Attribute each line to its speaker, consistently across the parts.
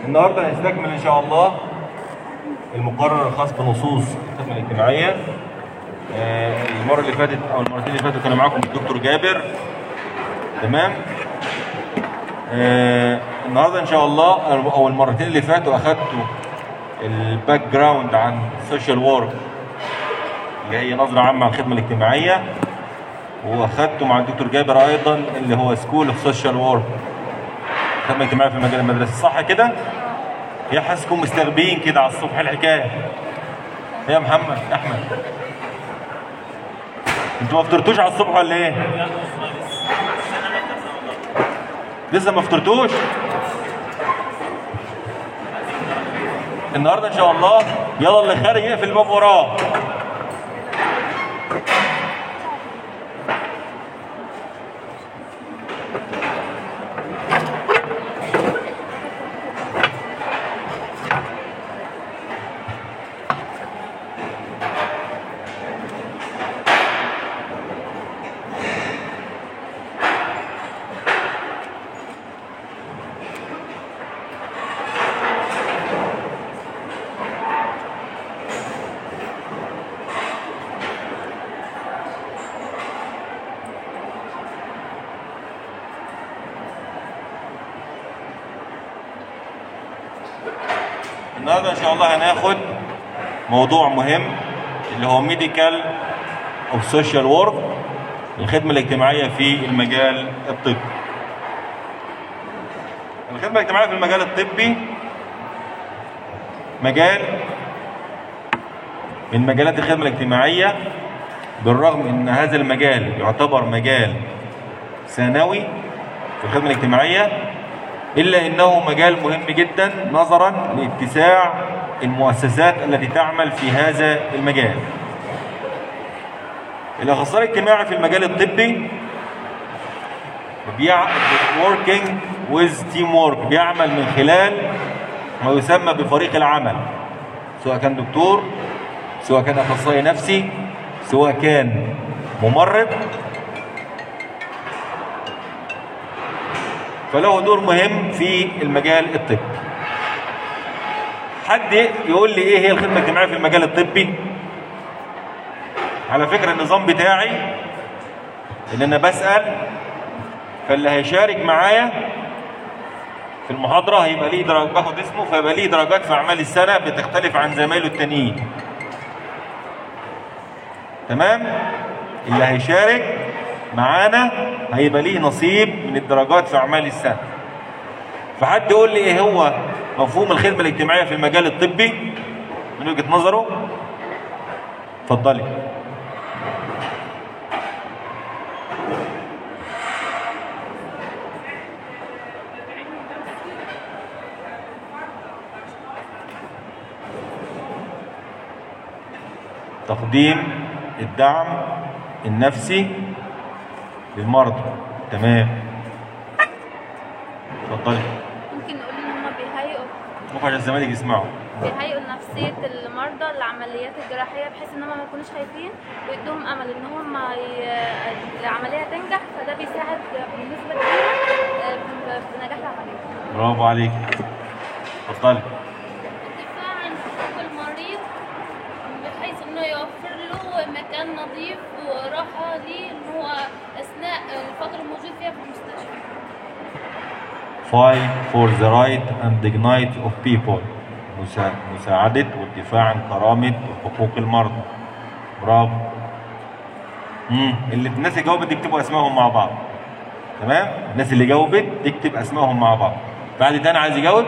Speaker 1: النهارده هنستكمل ان شاء الله المقرر الخاص بنصوص الخدمه الاجتماعيه آه، المره اللي فاتت او المرتين اللي فاتوا كان معاكم الدكتور جابر تمام آه، النهارده ان شاء الله او المرتين اللي فاتوا اخدتوا الباك جراوند عن السوشيال وورك اللي هي نظره عامه عن الخدمه الاجتماعيه واخدته مع الدكتور جابر ايضا اللي هو سكول اوف سوشيال وورك خدمه اجتماعيه في مجال المدرسه صح كده؟ يا حاسكم مستغبين كده على الصبح الحكايه يا محمد احمد انتوا ما فطرتوش على الصبح ولا ايه؟ لسه ما فطرتوش؟ النهارده ان شاء الله يلا اللي خارج يقفل الباب وراه النهارده ان شاء الله هناخد موضوع مهم اللي هو ميديكال اوف سوشيال وورك الخدمه الاجتماعيه في المجال الطبي الخدمه الاجتماعيه في المجال الطبي مجال من مجالات الخدمه الاجتماعيه بالرغم ان هذا المجال يعتبر مجال ثانوي في الخدمه الاجتماعيه إلا أنه مجال مهم جدا نظرا لاتساع المؤسسات التي تعمل في هذا المجال الأخصائي الاجتماعي في المجال الطبي بيع... working with teamwork بيعمل من خلال ما يسمى بفريق العمل سواء كان دكتور سواء كان أخصائي نفسي سواء كان ممرض فله دور مهم في المجال الطبي حد يقول لي ايه هي الخدمه الاجتماعيه في المجال الطبي على فكره النظام بتاعي ان انا بسال فاللي هيشارك معايا في المحاضره هيبقى ليه درجه باخد اسمه فيبقى ليه درجات في اعمال السنه بتختلف عن زمايله التانيين تمام اللي هيشارك معانا هيبقى ليه نصيب من الدرجات في اعمال السنه فحد يقول لي ايه هو مفهوم الخدمه الاجتماعيه في المجال الطبي من وجهه نظره اتفضلي تقديم الدعم النفسي للمرضى تمام اتفضلي
Speaker 2: ممكن نقول ان هم بيهيئوا
Speaker 1: ممكن عشان الزمالك يسمعوا
Speaker 2: بيهيئوا نفسية المرضى للعمليات الجراحية بحيث ان هم ما يكونوش خايفين ويدوهم امل ان هم ي... العملية تنجح فده بيساعد بنسبة كبيرة آه، في في نجاح العملية.
Speaker 1: برافو عليك اتفضلي
Speaker 3: الدفاع عن حقوق المريض بحيث انه يوفر له مكان نظيف وراحة ليه ان هو اثناء الفترة الموجود فيها في المستشفى
Speaker 1: fight for the right and dignity of people مسا- مساعدة والدفاع عن كرامة وحقوق المرضى برافو امم اللي الناس اللي جاوبت يكتبوا اسمائهم مع بعض تمام الناس اللي جاوبت تكتب اسمائهم مع بعض بعد تاني عايز يجاوب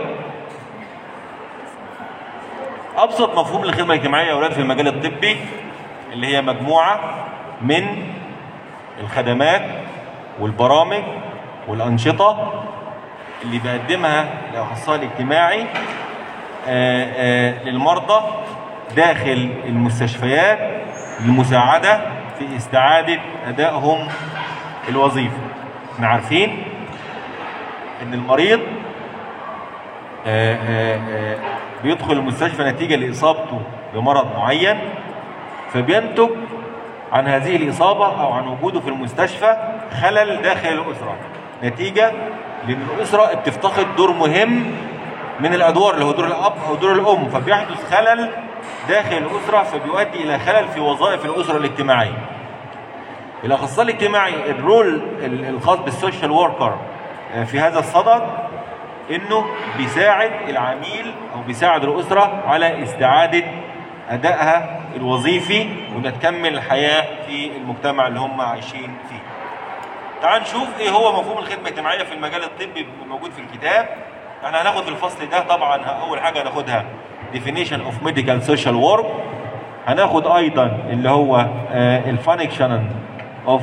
Speaker 1: ابسط مفهوم للخدمه الاجتماعيه يا اولاد في المجال الطبي اللي هي مجموعه من الخدمات والبرامج والانشطه اللي بيقدمها الاخصائي الاجتماعي آه، آه، للمرضى داخل المستشفيات للمساعده في استعاده ادائهم الوظيفي احنا عارفين ان المريض آه، آه، آه، بيدخل المستشفى نتيجه لاصابته بمرض معين فبينتج عن هذه الإصابة أو عن وجوده في المستشفى خلل داخل الأسرة نتيجة لأن الأسرة بتفتقد دور مهم من الادوار اللي هو دور الاب او دور الام فبيحدث خلل داخل الاسره فبيؤدي الى خلل في وظائف الاسره الاجتماعيه الاخصائي الاجتماعي الرول ال- الخاص بالسوشيال وركر في هذا الصدد انه بيساعد العميل او بيساعد الاسره على استعاده ادائها الوظيفي وانها تكمل الحياه في المجتمع اللي هم عايشين فيه. تعال نشوف ايه هو مفهوم الخدمه الاجتماعيه في المجال الطبي موجود في الكتاب. احنا هناخد في الفصل ده طبعا اول حاجه هناخدها definition of medical social work هناخد ايضا اللي هو الفانكشن اوف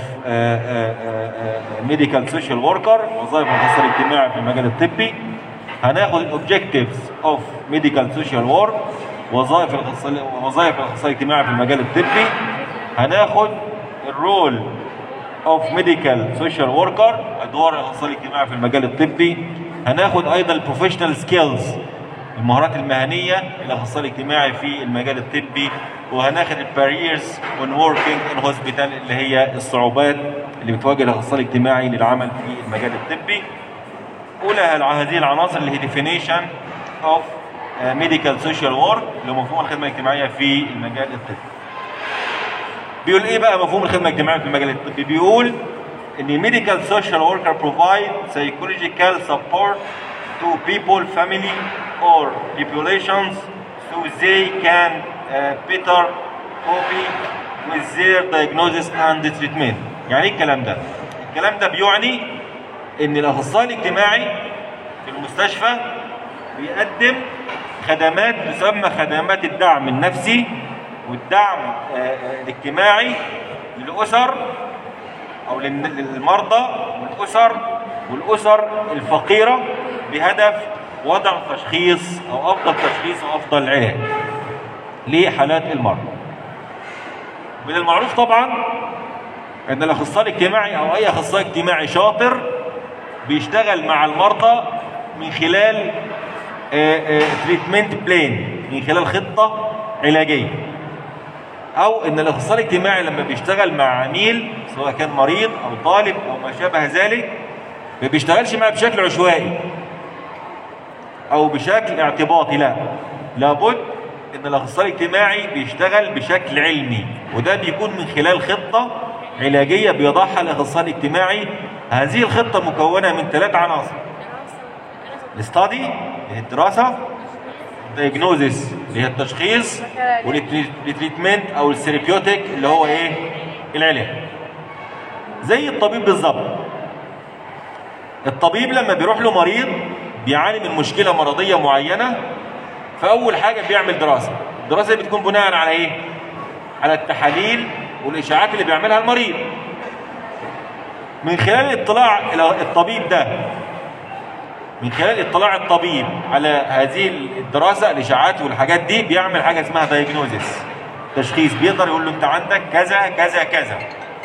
Speaker 1: ميديكال سوشيال وركر وظائف الاخصائي الاجتماعي في المجال الطبي هناخد الاوبجكتيفز اوف ميديكال سوشيال ورك وظائف الاخصائي وظائف الاخصائي الاجتماعي في المجال الطبي هناخد الرول اوف ميديكال سوشيال وركر ادوار الاخصائي الاجتماعي في المجال الطبي هناخد ايضا البروفيشنال سكيلز المهارات المهنيه للاخصائي الاجتماعي في المجال الطبي وهناخد الباريرز when working in hospital اللي هي الصعوبات اللي بتواجه الاخصائي الاجتماعي للعمل في المجال الطبي اولى هذه العناصر اللي هي definition of uh, medical social work اللي هو مفهوم الخدمه الاجتماعيه في المجال الطبي بيقول ايه بقى مفهوم الخدمه الاجتماعيه في المجال الطبي بيقول ان medical social worker provide psychological support to people family or populations so they can uh, better cope with their diagnosis and treatment يعني ايه الكلام ده الكلام ده بيعني ان الاخصائي الاجتماعي في المستشفى بيقدم خدمات تسمى خدمات الدعم النفسي والدعم آه، آه، الاجتماعي للاسر او للن- للمرضى والاسر والاسر الفقيره بهدف وضع تشخيص او افضل تشخيص وافضل علاج لحالات المرضى. من المعروف طبعا ان الاخصائي الاجتماعي او اي اخصائي اجتماعي شاطر بيشتغل مع المرضى من خلال تريتمنت بلان من خلال خطه علاجيه او ان الاخصائي الاجتماعي لما بيشتغل مع عميل سواء كان مريض او طالب او ما شابه ذلك ما بيشتغلش معاه بشكل عشوائي او بشكل اعتباطي لا لابد ان الاخصائي الاجتماعي بيشتغل بشكل علمي وده بيكون من خلال خطه علاجيه بيضعها الاخصائي الاجتماعي هذه الخطه مكونه من ثلاث عناصر الاستادي اللي هي الدراسه الدياجنوزيس اللي هي التشخيص والتريتمنت او الثيرابيوتيك اللي هو ايه العلاج زي الطبيب بالظبط الطبيب لما بيروح له مريض بيعاني من مشكله مرضيه معينه فاول حاجه بيعمل دراسه الدراسه دي بتكون بناء على ايه على التحاليل والاشاعات اللي بيعملها المريض من خلال اطلاع الطبيب ده من خلال اطلاع الطبيب على هذه الدراسه الاشاعات والحاجات دي بيعمل حاجه اسمها دايجنوزيس تشخيص بيقدر يقول له انت عندك كذا كذا كذا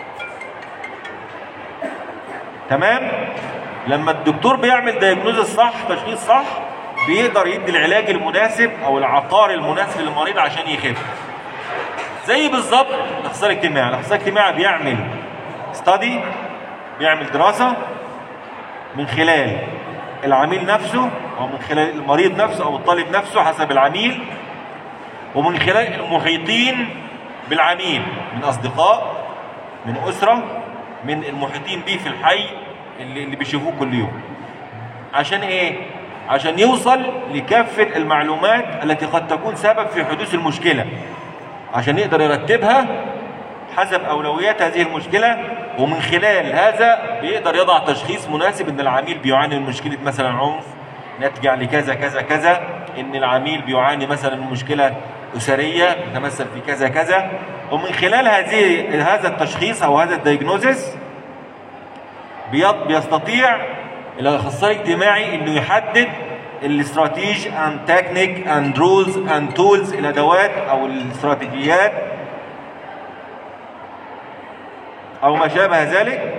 Speaker 1: تمام لما الدكتور بيعمل دايجنوزيس صح تشخيص صح بيقدر يدي العلاج المناسب او العقار المناسب للمريض عشان يخف زي بالظبط الاخصائي الاجتماعي الاخصائي الاجتماعي بيعمل ستادي بيعمل دراسه من خلال العميل نفسه او من خلال المريض نفسه او الطالب نفسه حسب العميل ومن خلال المحيطين بالعميل من اصدقاء من اسره من المحيطين بيه في الحي اللي, اللي بيشوفوه كل يوم عشان ايه عشان يوصل لكافه المعلومات التي قد تكون سبب في حدوث المشكله عشان يقدر يرتبها حسب اولويات هذه المشكله ومن خلال هذا بيقدر يضع تشخيص مناسب ان العميل بيعاني من مشكله مثلا عنف ناتجه لكذا كذا كذا ان العميل بيعاني مثلا من مشكله اسريه تتمثل في كذا كذا ومن خلال هذه هذا التشخيص او هذا الدايجنوزيس بيط- بيستطيع الاخصائي الاجتماعي انه يحدد الاستراتيج اند تكنيك اند رولز اند تولز الادوات او الاستراتيجيات او ما شابه ذلك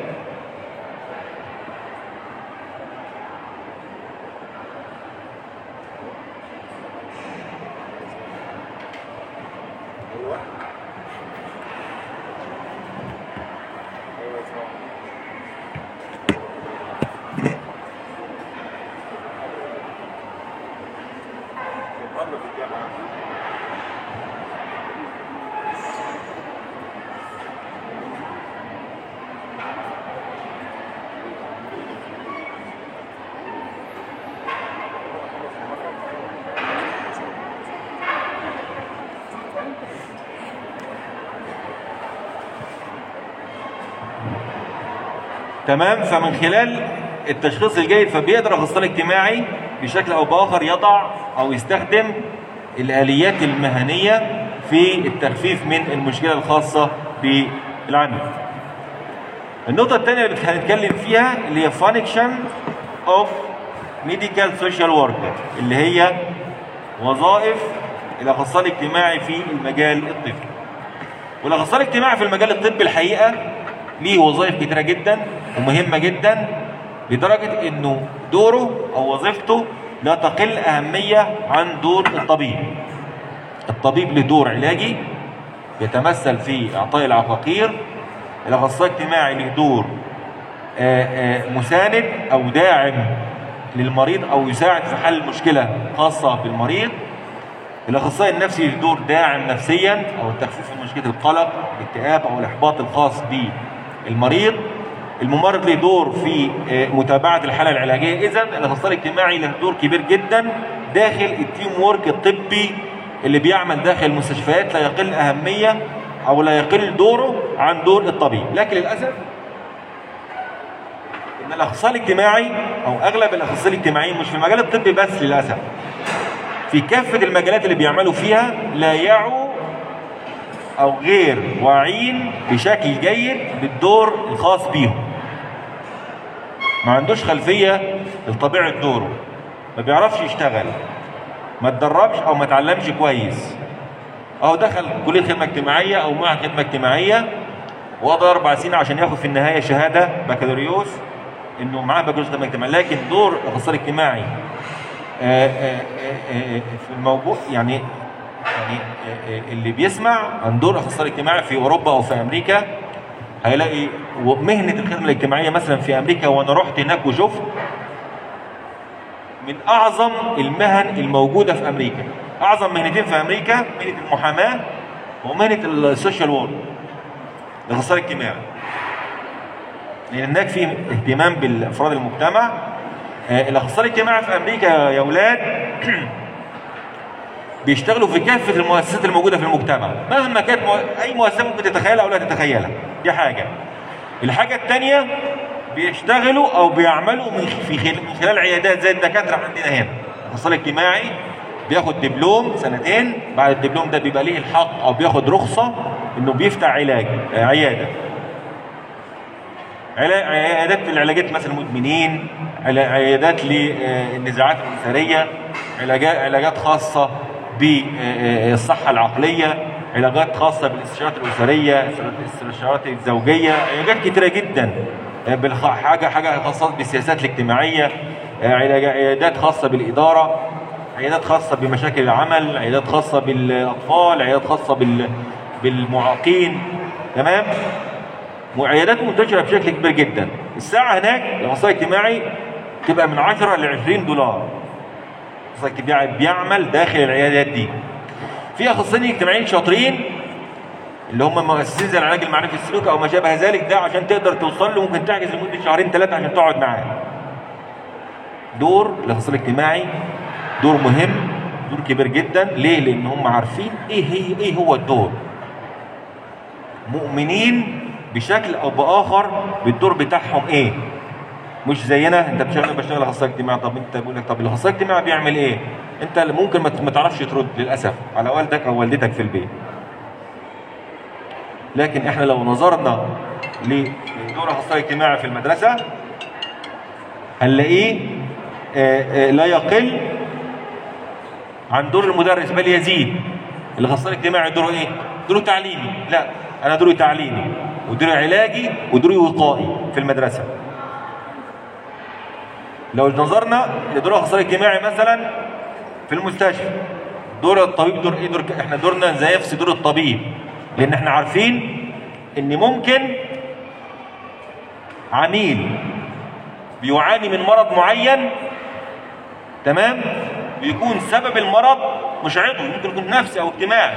Speaker 1: تمام فمن خلال التشخيص الجيد فبيقدر الاخصائي الاجتماعي بشكل او باخر يضع او يستخدم الاليات المهنيه في التخفيف من المشكله الخاصه بالعمل. النقطه الثانيه اللي هنتكلم فيها اللي هي function of medical social worker اللي هي وظائف الاخصائي الاجتماعي في المجال الطبي. والاخصائي الاجتماعي في المجال الطبي الحقيقه ليه وظائف كتيره جدا ومهمه جدا لدرجه انه دوره او وظيفته لا تقل اهميه عن دور الطبيب. الطبيب له دور علاجي يتمثل في اعطاء العقاقير الاخصائي الاجتماعي له دور آه، آه، مساند او داعم للمريض او يساعد في حل مشكله خاصه بالمريض الاخصائي النفسي له دور داعم نفسيا او التخفيف من مشكله القلق الاكتئاب او الاحباط الخاص بالمريض الممرض له دور في آه، متابعه الحاله العلاجيه اذا الاخصائي الاجتماعي له دور كبير جدا داخل التيم وورك الطبي اللي بيعمل داخل المستشفيات لا يقل اهميه او لا يقل دوره عن دور الطبيب لكن للاسف ان الاخصائي الاجتماعي او اغلب الاخصائيين الاجتماعيين مش في المجال الطبي بس للاسف في كافه المجالات اللي بيعملوا فيها لا يعوا او غير واعيين بشكل جيد بالدور الخاص بيهم ما عندوش خلفيه لطبيعه دوره ما بيعرفش يشتغل ما اتدربش او ما اتعلمش كويس اهو دخل كليه خدمه اجتماعيه او معهد خدمه اجتماعيه وقضى اربع سنين عشان ياخد في النهايه شهاده بكالوريوس انه معاه بكالوريوس خدمه اجتماعيه لكن دور الاخصائي الاجتماعي آه، آه، آه، آه، في الموضوع يعني يعني آه، آه، اللي بيسمع عن دور الاخصائي الاجتماعي في اوروبا او في امريكا هيلاقي مهنه الخدمه الاجتماعيه مثلا في امريكا وانا رحت هناك وشفت من اعظم المهن الموجوده في امريكا اعظم مهنتين في امريكا مهنه المحاماه ومهنه السوشيال وورك الاخصائي الاجتماعي لان هناك في اهتمام بالافراد المجتمع آه، الاخصائي الاجتماعي في امريكا يا اولاد بيشتغلوا في كافه المؤسسات الموجوده في المجتمع مهما كانت مو... اي مؤسسه ممكن تتخيلها او لا تتخيلها دي حاجه الحاجه الثانيه بيشتغلوا او بيعملوا من في خل... من خلال عيادات زي الدكاتره عندنا هنا الاخصائي الاجتماعي بياخد دبلوم سنتين بعد الدبلوم ده بيبقى ليه الحق او بياخد رخصه انه بيفتح علاج آه، عياده علا- عيادات العلاجات مثلا المدمنين علا- عيادات للنزاعات الاسريه علاجات علاجات خاصه بالصحه العقليه علاجات خاصه بالاستشارات الاسريه الاستشارات الزوجيه علاجات كتيره جدا بالخ- حاجه حاجه خاصه بالسياسات الاجتماعيه علاج- عيادات خاصه بالاداره عيادات خاصه بمشاكل العمل عيادات خاصه بالاطفال عيادات خاصه بال بالمعاقين تمام وعيادات منتشره بشكل كبير جدا الساعه هناك الاخصائي الاجتماعي تبقى من 10 ل 20 دولار الاخصائي الاجتماعي بيعمل داخل العيادات دي في اخصائيين اجتماعيين شاطرين اللي هم مؤسسين زي العلاج المعرفي السلوكي او ما شابه ذلك ده عشان تقدر توصل له ممكن تحجز لمده شهرين ثلاثه عشان تقعد معاه دور الاخصائي الاجتماعي دور مهم دور كبير جدا ليه لان هم عارفين ايه هي ايه هو الدور مؤمنين بشكل او باخر بالدور بتاعهم ايه مش زينا انت بتشتغل بشتغل اخصائي اجتماعي طب انت بيقول لك طب الاخصائي الاجتماعي بيعمل ايه انت اللي ممكن ما ما تعرفش ترد للاسف على والدك او والدتك في البيت لكن احنا لو نظرنا لدور الاخصائي الاجتماعي في المدرسه هنلاقيه آه، آه، لا يقل عن دور المدرس بل يزيد الاخصائي الاجتماعي دوره ايه؟ دوره تعليمي لا انا دوري تعليمي ودوري علاجي ودوري وقائي في المدرسه لو نظرنا لدور الاخصائي الاجتماعي مثلا في المستشفى دور الطبيب دور ايه دور احنا دورنا زي نفس دور الطبيب لان احنا عارفين ان ممكن عميل بيعاني من مرض معين تمام بيكون سبب المرض مش عضوي ممكن يكون نفسي او اجتماعي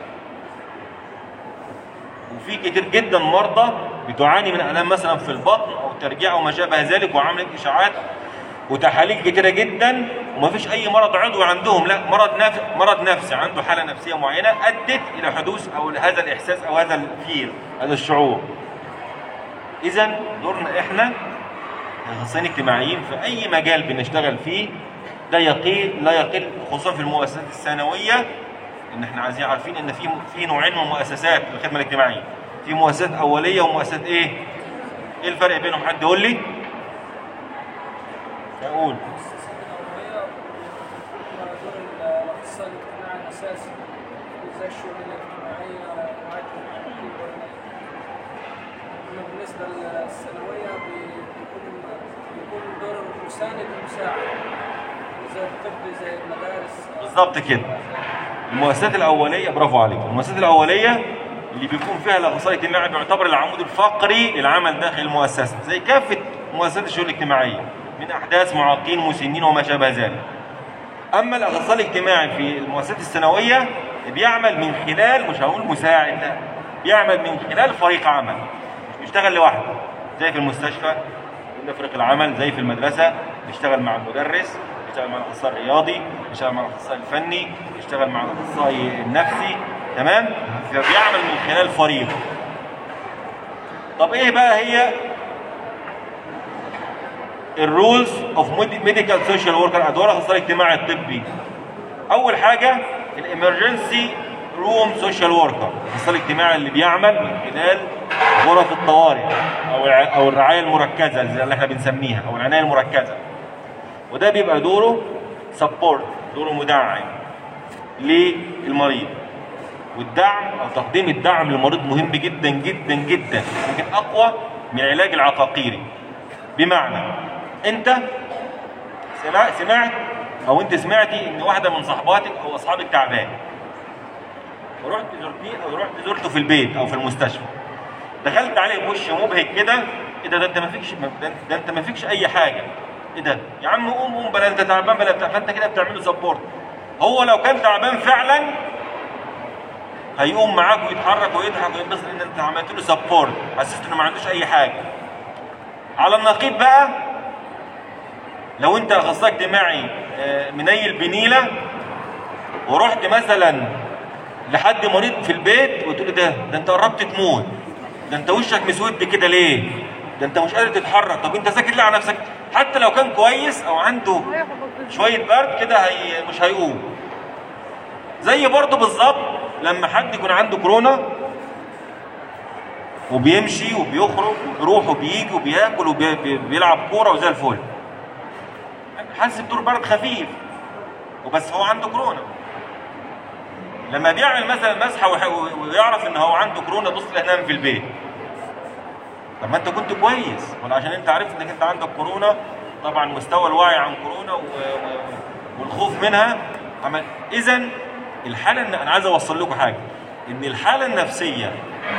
Speaker 1: وفي كتير جدا مرضى بتعاني من الام مثلا في البطن او ترجيع او ما شابه ذلك وعملت اشاعات وتحاليل كتيره جدا ومفيش اي مرض عضوي عندهم لا مرض نف... مرض نفسي عنده حاله نفسيه معينه ادت الى حدوث او هذا الاحساس او هذا الفيل هذا الشعور اذا دورنا احنا كاخصائيين اجتماعيين في اي مجال بنشتغل فيه لا يقل لا يقل خصوصا في المؤسسات الثانويه ان احنا عايزين عارفين ان في في نوعين من المؤسسات في الخدمه الاجتماعيه في مؤسسات اوليه ومؤسسات ايه؟ ايه الفرق بينهم حد يقول لي؟ اقول
Speaker 4: المؤسسات الأولية دور الاخصائي الاجتماعي الاساسي زي الشؤون الاجتماعيه ورعايه المحيط اما بالنسبه للثانويه بي- بيكون بيكون دور المساند المساعد زي الطب زي المدارس
Speaker 1: بالظبط كده المؤسسات الاوليه برافو عليك المؤسسات الاوليه اللي بيكون فيها الاخصائي الاجتماعي بيعتبر العمود الفقري للعمل داخل المؤسسه زي كافه مؤسسات الشؤون الاجتماعيه من احداث معاقين مسنين وما شابه ذلك اما الاخصائي الاجتماعي في المؤسسات الثانويه بيعمل من خلال مش هقول مساعد لا بيعمل من خلال فريق عمل مش بيشتغل لوحده زي في المستشفى قلنا فريق العمل زي في المدرسه بيشتغل مع المدرس بيشتغل مع الاخصائي الرياضي بيشتغل مع الاخصائي الفني بيشتغل مع الاخصائي النفسي تمام فبيعمل من خلال فريق طب ايه بقى هي الرولز اوف ميديكال سوشيال وركر ادوار الاخصائي الاجتماعي الطبي اول حاجه الامرجنسي روم سوشيال وركر الاخصائي الاجتماعي اللي بيعمل من خلال غرف الطوارئ او الع- او الرعايه المركزه زي اللي احنا بنسميها او العنايه المركزه وده بيبقى دوره سبورت دوره مدعم للمريض والدعم او تقديم الدعم للمريض مهم جدا جدا جدا يمكن اقوى من العلاج العقاقيري بمعنى انت سمعت سمعت او انت سمعتي ان واحده من صحباتك او اصحابك تعبان ورحت زرتيه او رحت زرته في البيت او في المستشفى دخلت عليه بوش مبهج كده ايه ده ده انت ما فيكش ده, ده انت ما فيكش اي حاجه ايه ده يا عم قوم قوم بلا انت تعبان بلا بتاع فانت كده بتعمله سبورت هو لو كان تعبان فعلا هيقوم معاك ويتحرك ويضحك وينبسط ان انت عملت له سبورت حسست انه ما عندوش اي حاجه على النقيض بقى لو انت اخصائي اجتماعي آه، منيل بنيله ورحت مثلا لحد مريض في البيت وتقول له ده ده انت قربت تموت ده انت وشك مسود كده ليه ده انت مش قادر تتحرك طب انت ساكت ليه على نفسك حتى لو كان كويس او عنده شويه برد كده هي مش هيقوم زي برضه بالظبط لما حد يكون عنده كورونا وبيمشي وبيخرج وبيروح وبيجي وبياكل وبيلعب كوره وزي الفل حاسس بدور برد خفيف وبس هو عنده كورونا لما بيعمل مثلا مسحه وح- ويعرف ان هو عنده كورونا بص تلاقيه نام في البيت طب ما انت كنت كويس ولا عشان انت عارف انك انت عندك كورونا طبعا مستوى الوعي عن كورونا و... و... والخوف منها عمل اذا الحاله الن- انا عايز اوصل لكم حاجه ان الحاله النفسيه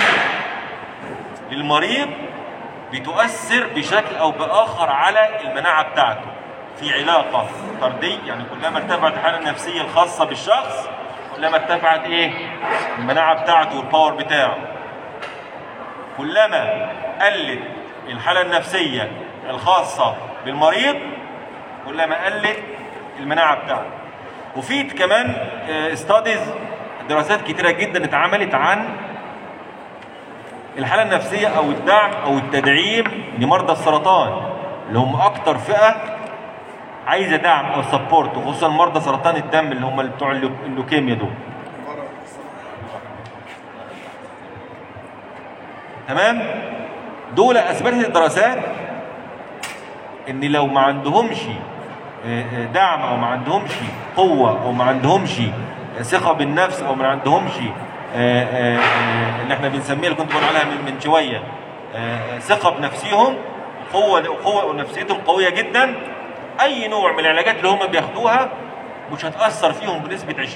Speaker 1: للمريض بتؤثر بشكل او باخر على المناعه بتاعته في علاقه طرديه يعني كلما ارتفعت الحاله النفسيه الخاصه بالشخص كلما ارتفعت ايه المناعه بتاعته والباور بتاعه كلما قلت الحاله النفسيه الخاصه بالمريض كلما قلت المناعه بتاعته وفي كمان ستاديز دراسات كتيره جدا اتعملت عن الحاله النفسيه او الدعم او التدعيم لمرضى السرطان اللي هم اكتر فئه عايزه دعم او سبورت وخصوصا مرضى سرطان الدم اللي هم اللي بتوع اللو- اللوكيميا دول تمام دول اثبتت الدراسات ان لو ما عندهمش آه، آه، دعم او ما عندهمش قوه او ما عندهمش ثقه بالنفس او ما عندهمش آه، آه، آه، اللي احنا بنسميها اللي كنت بقول عليها من من شويه آه، آه، ثقه بنفسهم قوه قوه ونفسيتهم قويه جدا اي نوع من العلاجات اللي هم بياخدوها مش هتاثر فيهم بنسبه 20%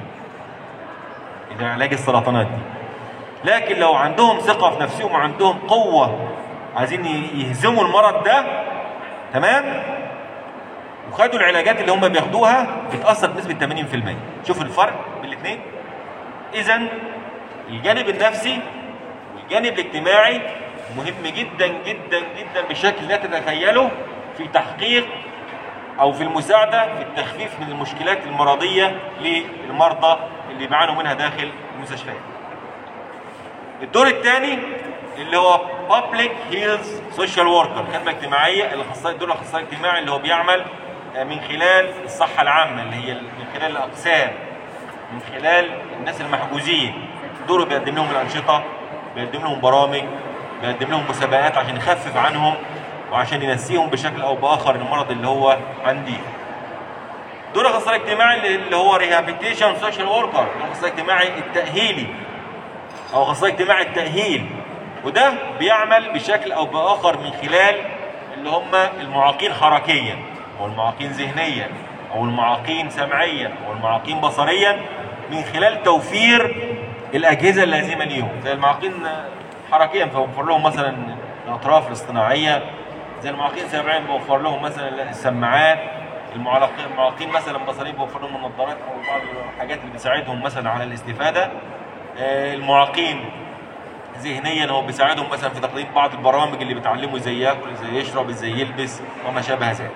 Speaker 1: اذا علاج السرطانات دي لكن لو عندهم ثقة في نفسهم وعندهم قوة عايزين ي- يهزموا المرض ده تمام وخدوا العلاجات اللي هم بياخدوها بتاثر بنسبه 80% شوف الفرق بين الاثنين اذا الجانب النفسي والجانب الاجتماعي مهم جدا جدا جدا بشكل لا تتخيله في تحقيق او في المساعده في التخفيف من المشكلات المرضيه للمرضى اللي بيعانوا منها داخل المستشفيات. الدور الثاني اللي هو Public Health Social Worker خدمه اجتماعيه الاخصائي الدور الاخصائي الاجتماعي اللي هو بيعمل آه، من خلال الصحه العامه اللي هي من خلال الاقسام من خلال الناس المحجوزين دوره بيقدم لهم الانشطه بيقدم لهم برامج بيقدم لهم مسابقات عشان يخفف عنهم وعشان ينسيهم بشكل او باخر المرض اللي هو عندي دور الاخصائي الاجتماعي اللي هو ريهابيتيشن سوشيال وركر الاخصائي الاجتماعي التاهيلي او اخصائي اجتماعي التاهيل وده بيعمل بشكل او باخر من خلال اللي هم المعاقين حركيا او المعاقين ذهنيا او المعاقين سمعيا او المعاقين بصريا من خلال توفير الاجهزه اللازمه ليهم زي المعاقين حركيا فبوفر لهم مثلا الاطراف الاصطناعيه زي المعاقين سمعيا بوفر لهم مثلا السماعات المعاقين المعاقين مثلا بصريا بوفر لهم النظارات او بعض الحاجات اللي بتساعدهم مثلا على الاستفاده آه، المعاقين ذهنيا هو بيساعدهم مثلا في تقديم بعض البرامج اللي بتعلمه ازاي ياكل ازاي يشرب ازاي يلبس وما شابه ذلك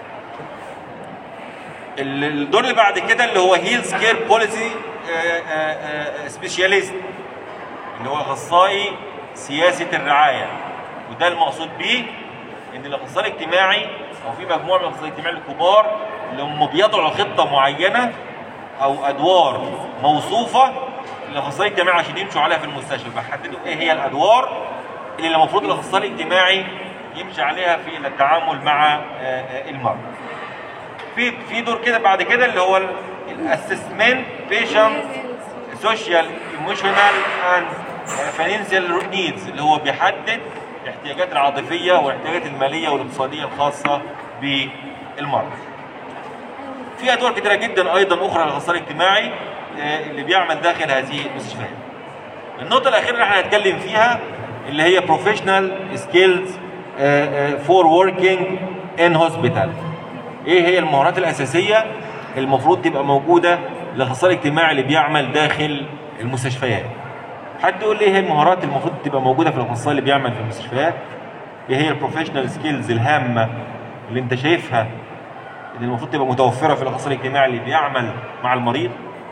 Speaker 1: ال- الدور اللي بعد كده اللي هو هيلز كير بوليسي سبيشاليست اللي هو اخصائي سياسه الرعايه وده المقصود بيه ان الاخصائي الاجتماعي او في مجموعه من الاخصائيين الاجتماعي الكبار اللي هم بيضعوا خطه معينه او ادوار موصوفه للاخصائي الاجتماعي عشان يمشوا عليها في المستشفى بيحددوا ايه هي الادوار اللي المفروض الاخصائي الاجتماعي يمشي عليها في التعامل مع آه، آه، المرضى. في في دور كده بعد كده اللي هو الاسسمنت بيشنت سوشيال ايموشنال اند فاينانشال نيدز اللي هو بيحدد الاحتياجات العاطفيه والاحتياجات الماليه والاقتصاديه الخاصه بالمرضى. في ادوار كتيره جدا ايضا اخرى للاخصائي الاجتماعي آه، اللي بيعمل داخل هذه المستشفيات. النقطه الاخيره اللي احنا هنتكلم فيها اللي هي بروفيشنال سكيلز فور وركينج ان هوسبيتال. ايه هي المهارات الاساسيه المفروض تبقى موجوده للاخصائي الاجتماعي اللي بيعمل داخل المستشفيات. حد يقول لي ايه هي المهارات المفروض تبقى موجوده في الاخصائي اللي بيعمل في المستشفيات؟ ايه هي البروفيشنال سكيلز الهامه اللي انت شايفها اللي المفروض تبقى متوفره في الاخصائي الاجتماعي اللي بيعمل مع المريض؟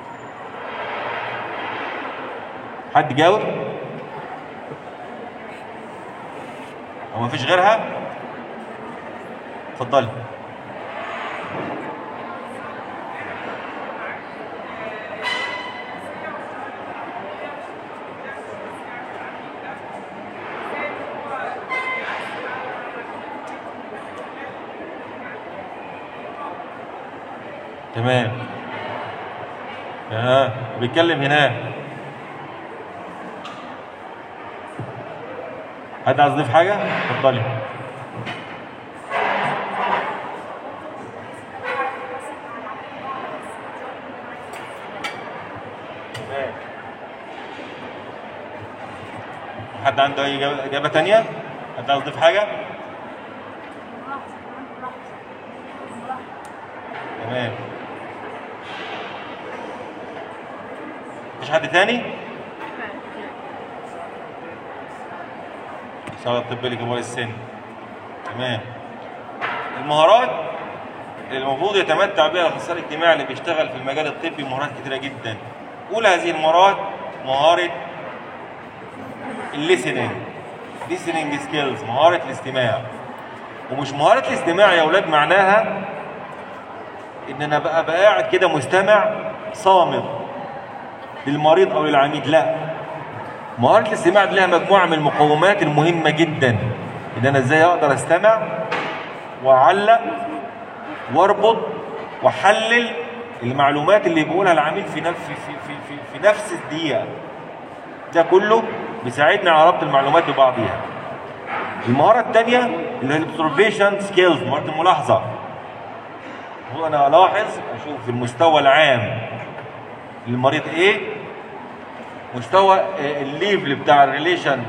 Speaker 1: حد جاوب؟ هو مفيش غيرها؟ اتفضلي تمام اه بيتكلم هناك حد عايز يضيف حاجة؟ اتفضلي تمام. حد عنده أي إجابة إجابة تانية؟ حد عايز يضيف حاجة؟ تمام مفيش حد تاني؟ صالة الطب لكبار السن تمام المهارات اللي المفروض يتمتع بها الاخصائي الاجتماعي اللي بيشتغل في المجال الطبي مهارات كتيره جدا اولى هذه المهارات مهاره الليسننج listening سكيلز مهاره الاستماع ومش مهاره الاستماع يا اولاد معناها ان انا بقى بقى قاعد كده مستمع صامت للمريض او للعميد لا مهاره الاستماع دي لها مجموعه من المقومات المهمه جدا ان انا ازاي اقدر استمع واعلق واربط واحلل المعلومات اللي بيقولها العميل في نفس في, في, في, في, في نفس الدقيقه ده كله بيساعدنا على ربط المعلومات ببعضها المهاره الثانيه اللي هي الاوبزرفيشن سكيلز مهاره الملاحظه هو انا الاحظ اشوف المستوى العام للمريض ايه مستوى آه، الليفل بتاع الريليشن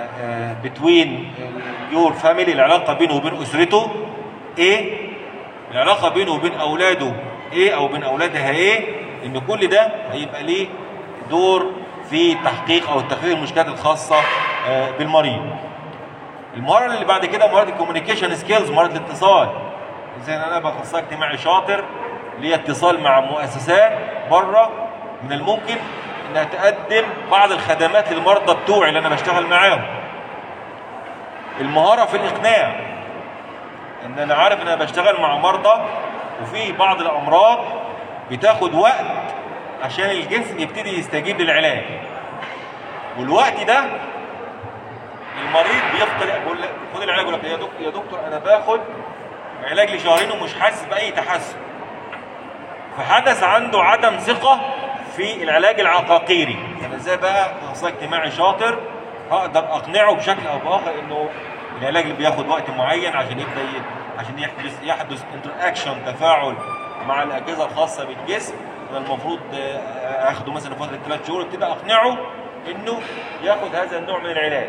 Speaker 1: بتوين يور فاميلي العلاقه بينه وبين اسرته ايه العلاقه بينه وبين اولاده ايه او بين اولادها ايه ان كل ده هيبقى ليه دور في تحقيق او تخفيف المشكلات الخاصه آه، بالمريض المهاره اللي بعد كده مهاره الكوميونيكيشن سكيلز مهاره الاتصال زي انا بقى اخصائي اجتماعي شاطر ليا اتصال مع مؤسسات بره من الممكن انها تقدم بعض الخدمات للمرضى بتوعي اللي انا بشتغل معاهم المهاره في الاقناع ان انا عارف ان انا بشتغل مع مرضى وفي بعض الامراض بتاخد وقت عشان الجسم يبتدي يستجيب للعلاج والوقت ده المريض بيفضل يقول لك خد العلاج يقول لك يا دكتور يا دكتور انا باخد علاج لشهرين ومش حاسس باي تحسن فحدث عنده عدم ثقه في العلاج العقاقيري يعني ازاي بقى اخصائي اجتماعي شاطر هقدر اقنعه بشكل او باخر انه العلاج اللي بياخد وقت معين عشان يبدا ي- عشان يحدث يحدث انتراكشن تفاعل مع الاجهزه الخاصه بالجسم انا المفروض آه، اخده مثلا فتره ثلاث شهور ابتدي اقنعه انه ياخد هذا النوع من العلاج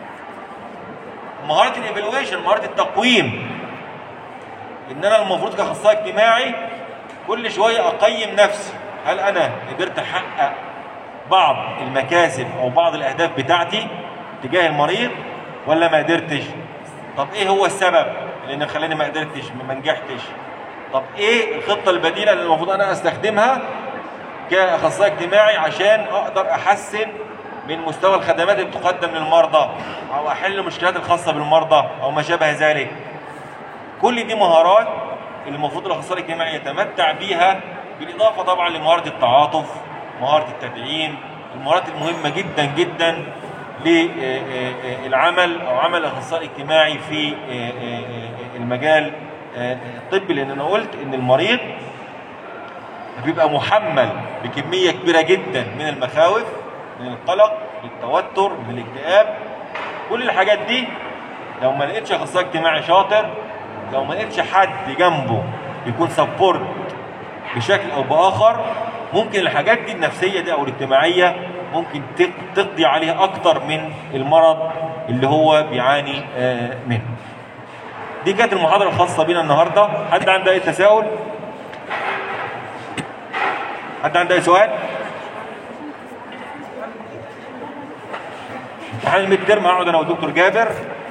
Speaker 1: مهاره الايفالويشن مهاره التقويم ان انا المفروض كاخصائي اجتماعي كل شويه اقيم نفسي هل انا قدرت احقق بعض المكاسب او بعض الاهداف بتاعتي تجاه المريض ولا ما قدرتش طب ايه هو السبب اللي خلاني ما قدرتش ما نجحتش طب ايه الخطه البديله اللي المفروض انا استخدمها كاخصائي اجتماعي عشان اقدر احسن من مستوى الخدمات اللي بتقدم للمرضى او احل المشكلات الخاصه بالمرضى او ما شابه ذلك كل دي مهارات اللي المفروض الاخصائي الاجتماعي يتمتع بيها بالاضافه طبعا لمهاره التعاطف مهاره التدعيم المهارات المهمه جدا جدا للعمل او عمل الاخصائي الاجتماعي في المجال الطبي لان انا قلت ان المريض بيبقى محمل بكميه كبيره جدا من المخاوف من القلق من التوتر من الاكتئاب كل الحاجات دي لو ما لقيتش اخصائي اجتماعي شاطر لو ما لقيتش حد جنبه يكون سبورت بشكل او باخر ممكن الحاجات دي النفسيه دي او الاجتماعيه ممكن تق- تقضي عليها اكتر من المرض اللي هو بيعاني آه، منه دي كانت المحاضره الخاصه بينا النهارده حد عنده اي تساؤل حد عنده اي سؤال امتحان الميد ترم هقعد انا والدكتور جابر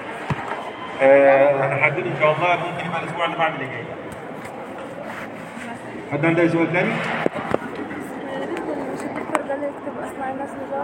Speaker 1: آه، هنحدد ان شاء الله ممكن يبقى الاسبوع اللي بعد اللي جاي حد عنده اي سؤال ثاني؟
Speaker 2: يا ريت مش الدكتور ده اللي يكتب اسماء الناس اللي